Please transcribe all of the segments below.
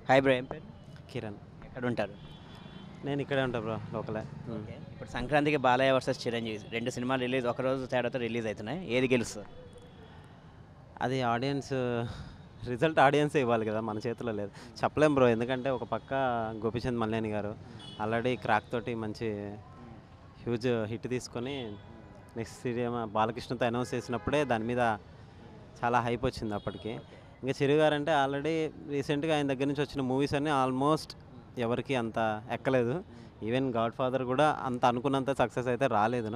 Hi bro ఏం పేరు కిరణ్ ఎక్కడ ఉంటారు నేను ఇక్కడే ఉంటా బ్రో లోకలే ఉమ్. ఇప్పుడు సంక్రాంతికి బాలయ్య వర్సెస్ చిరంజీవి రెండు సినిమాలు రిలీజ్ ఒక రోజు తేడాతో రిలీజ్ అవుతున్నాయి ఏది గెలుస్తుంది అది ఆడియన్స్ రిజల్ట్ ఆడియన్సే ఇవ్వాలి కదా మన చేతిలో లేదు చెప్పలేం బ్రో ఎందుకంటే ఒక పక్క గోపిచంద్ మల్లేని గారు ఆల్రెడీ క్రాక్ తోటి మంచి హ్యూజ్ హిట్ తీసుకొని నెక్స్ట్ సినిమా బాలకృష్ణతో అనౌన్స్ చేసినప్పుడే దాని మీద చాలా హైప్ వచ్చింది అప్పటికి ఇంకా చిరు గారు అంటే ఆల్రెడీ రీసెంట్గా ఆయన దగ్గర నుంచి వచ్చిన మూవీస్ అన్నీ ఆల్మోస్ట్ ఎవరికి అంత ఎక్కలేదు ఈవెన్ గాడ్ ఫాదర్ కూడా అంత అనుకున్నంత సక్సెస్ అయితే రాలేదు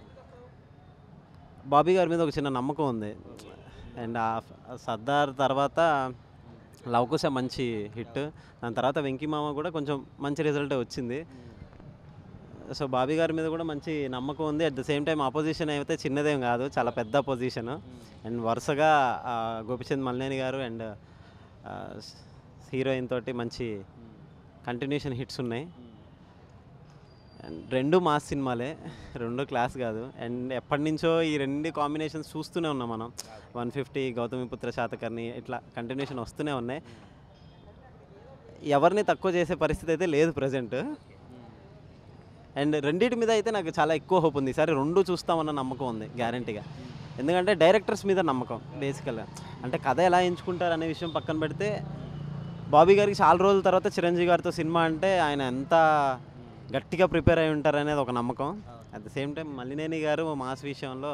బాబీ గారి మీద ఒక చిన్న నమ్మకం ఉంది అండ్ ఆ ఫ- సర్దార్ తర్వాత లవకుశ మంచి హిట్ దాని తర్వాత వెంకీ మామ కూడా కొంచెం మంచి రిజల్టే వచ్చింది సో బాబీ గారి మీద కూడా మంచి నమ్మకం ఉంది at the same time opposition అయితే చిన్నదేం కాదు చాలా పెద్ద పొజిషన్ అండ్ వరుసగా ఆ, గోపిచంద్ మల్లేని గారు అండ్ హీరోయిన్ తోటి మంచి కంటిన్యూషన్ హిట్స్ ఉన్నాయి అండ్ రెండు మాస్ సినిమాలే రెండు క్లాస్ కాదు అండ్ ఎప్పటి నుంచో ఈ రెండు కాంబినేషన్స్ చూస్తూనే ఉన్నాం మనం వన్ ఫిఫ్టీ గౌతమిపుత్ర శాతకర్ణి ఇట్లా కంటిన్యూషన్ వస్తూనే ఉన్నాయి ఎవరిని తక్కువ చేసే పరిస్థితి అయితే లేదు ప్రజెంట్ అండ్ రెండింటి మీద అయితే నాకు చాలా ఎక్కువ హోప్ ఉంది ఈసారి రెండు చూస్తామన్న నమ్మకం ఉంది గ్యారంటీగా ఎందుకంటే డైరెక్టర్స్ మీద నమ్మకం బేసికల్గా అంటే కథ ఎలా ఎంచుకుంటారు అనే విషయం పక్కన పెడితే బాబీ గారికి చాలా రోజుల తర్వాత చిరంజీవి గారితో సినిమా అంటే ఆయన ఎంత గట్టిగా ప్రిపేర్ అయి ఉంటారు అనేది ఒక నమ్మకం at the same time Malineni garu mass విషయంలో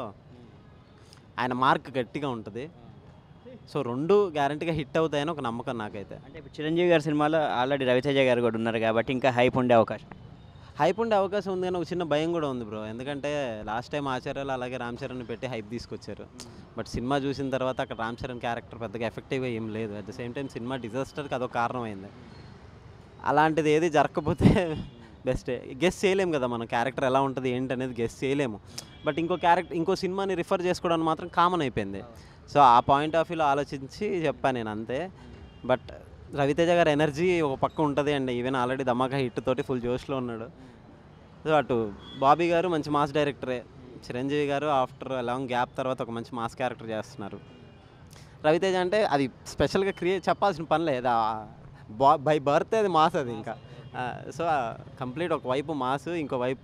ఆయన మార్క్ గట్టిగా ఉంటుంది సో రెండు గ్యారంటీగా హిట్ అవుతాయని ఒక నమ్మకం నాకైతే అంటే ఇప్పుడు చిరంజీవి గారి సినిమాలో ఆల్రెడీ రవితేజ గారు కూడా ఉన్నారు కాబట్టి ఇంకా హైప్ ఉండే అవకాశం హైప్ ఉండే అవకాశం ఉంది కానీ ఒక చిన్న భయం కూడా ఉంది బ్రో ఎందుకంటే లాస్ట్ టైం ఆచార్యాలు అలాగే రామ్ చరణ్ పెట్టి హైప్ తీసుకొచ్చారు బట్ సినిమా చూసిన తర్వాత అక్కడ రామ్ చరణ్ క్యారెక్టర్ పెద్దగా ఎఫెక్టివ్గా ఏం లేదు at the same time cinema డిజాస్టర్కి అదొక కారణమైంది అలాంటిది ఏది జరగకపోతే బెస్టే గెస్ చేయలేము కదా మన క్యారెక్టర్ ఎలా ఉంటుంది ఏంటి అనేది గెస్ చేయలేము బట్ ఇంకో క్యారెక్టర్ ఇంకో సినిమాని రిఫర్ చేసుకోవడానికి మాత్రం కామన్ అయిపోయింది సో ఆ పాయింట్ ఆఫ్ వ్యూలో ఆలోచించి చెప్పాను నేను అంతే బట్ రవితేజ గారి ఎనర్జీ ఒక పక్క ఉంటుంది and even already Dhamaka hit తోటి ఫుల్ జోష్లో ఉన్నాడు సో అటు బాబీ గారు మంచి మాస్ డైరెక్టరే చిరంజీవి గారు ఆఫ్టర్ లాంగ్ గ్యాప్ తర్వాత ఒక మంచి మాస్ క్యారెక్టర్ చేస్తున్నారు రవితేజ అంటే అది స్పెషల్గా క్రియేట్ చెప్పాల్సిన పని లేదు బా బై బర్త్ అది మాస్ అది ఇంకా సో కంప్లీట్ ఒక వైపు మాస్ ఇంకో వైపు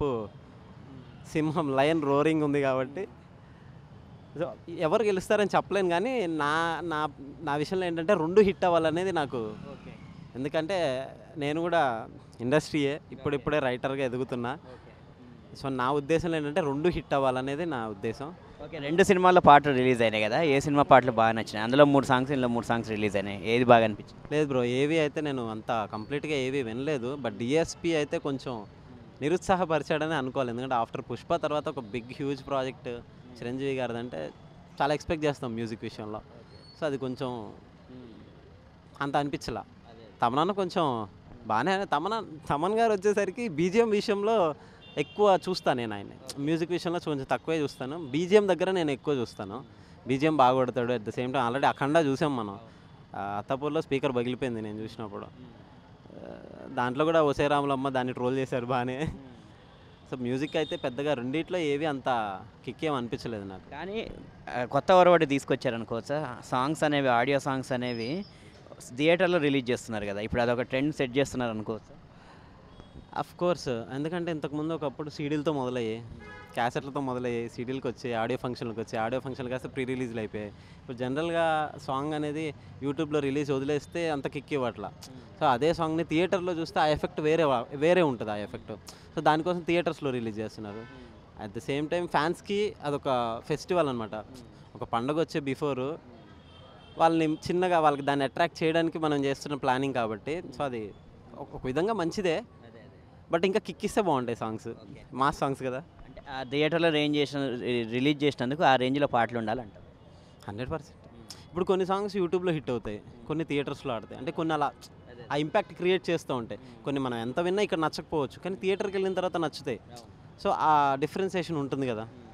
సింహం లయన్ రోరింగ్ ఉంది కాబట్టి సో ఎవరు గెలుస్తారని చెప్పలేను కానీ నా నా నా విషయంలో ఏంటంటే రెండు హిట్ అవ్వాలనేది నాకు ఎందుకంటే నేను కూడా ఇండస్ట్రీయే ఇప్పుడిప్పుడే రైటర్గా ఎదుగుతున్నా సో నా ఉద్దేశం ఏంటంటే రెండు హిట్ అవ్వాలనేది నా ఉద్దేశం ఓకే రెండు సినిమాల్లో పాటలు రిలీజ్ అయినాయి కదా ఏ సినిమా పాటలు బాగా నచ్చినాయి అందులో మూడు సాంగ్స్ ఇందులో మూడు సాంగ్స్ రిలీజ్ అయినాయి ఏది బాగా అనిపించింది లేదు బ్రో ఏవి అయితే నేను అంత కంప్లీట్గా ఏవి వినలేదు బట్ డిఎస్పి అయితే కొంచెం నిరుత్సాహపరిచాడని అనుకోవాలి ఎందుకంటే ఆఫ్టర్ పుష్ప తర్వాత ఒక బిగ్ హ్యూజ్ ప్రాజెక్ట్ చిరంజీవి గారిది అంటే చాలా ఎక్స్పెక్ట్ చేస్తాం మ్యూజిక్ విషయంలో సో అది కొంచెం అంత అనిపించలా తమనన్న కొంచెం బాగానే తమన తమన్ గారు వచ్చేసరికి బీజిఎం విషయంలో ఎక్కువ చూస్తాను నేను ఆయన మ్యూజిక్ విషయంలో కొంచెం తక్కువే చూస్తాను బీజిఎం దగ్గర నేను ఎక్కువ చూస్తాను బీజిఎం బాగా కొడతాడు at the same time already Akhanda చూసాం మనం ఆ, అత్తాపూర్లో స్పీకర్ పగిలిపోయింది నేను చూసినప్పుడు ఆ, దాంట్లో కూడా ఒసే రాములమ్మ దాన్ని ట్రోల్ చేశారు బాగానే సో మ్యూజిక్ అయితే పెద్దగా రెండిట్లో ఏవి అంత కిక్ ఏం అనిపించలేదు నాకు కానీ ఆ, కొత్త ఒరవడి తీసుకొచ్చారనుకోవచ్చా సాంగ్స్ అనేవి ఆడియో సాంగ్స్ అనేవి థియేటర్లో రిలీజ్ చేస్తున్నారు కదా ఇప్పుడు అదొక ట్రెండ్ సెట్ చేస్తున్నారు అనుకోవచ్చు అఫ్ కోర్స్ ఎందుకంటే ఇంతకుముందు ఒకప్పుడు సీడీలతో మొదలయ్యాయి క్యాసెట్లతో మొదలయ్యాయి సీడీలకు వచ్చాయి ఆడియో ఫంక్షన్లకు వచ్చాయి ఆడియో ఫంక్షన్లు కాస్త ప్రీ రిలీజ్లు అయిపోయాయి ఇప్పుడు జనరల్గా సాంగ్ అనేది యూట్యూబ్లో రిలీజ్ వదిలేస్తే అంత కిక్ ఇవ్వట్లా సో అదే సాంగ్ని థియేటర్లో చూస్తే ఆ ఎఫెక్ట్ వేరే వా- వేరే ఉంటుంది ఆ ఎఫెక్ట్ సో దానికోసం థియేటర్స్లో రిలీజ్ చేస్తున్నారు అట్ ద సేమ్ టైం ఫ్యాన్స్కి అదొక ఫెస్టివల్ అనమాట ఒక పండగ వచ్చే బిఫోర్ వాళ్ళని చిన్నగా వాళ్ళకి దాన్ని అట్రాక్ట్ చేయడానికి మనం చేస్తున్న ప్లానింగ్ కాబట్టి సో అది ఒక ఒక విధంగా మంచిదే బట్ ఇంకా కిక్ ఇస్తే బాగుంటాయి సాంగ్స్ మాస్ సాంగ్స్ కదా అంటే ఆ థియేటర్లో రేంజ్ చేసిన రిలీజ్ చేసినందుకు ఆ రేంజ్లో పాటలు ఉండాలంటారు హండ్రెడ్ పర్సెంట్ ఇప్పుడు కొన్ని సాంగ్స్ యూట్యూబ్లో హిట్ అవుతాయి కొన్ని థియేటర్స్లో ఆడతాయి అంటే కొన్ని అలా ఆ ఇంపాక్ట్ క్రియేట్ చేస్తూ ఉంటాయి కొన్ని మనం ఎంత విన్నా ఇక్కడ నచ్చకపోవచ్చు కానీ థియేటర్కి వెళ్ళిన తర్వాత నచ్చుతాయి సో ఆ డిఫరెన్సియేషన్ ఉంటుంది కదా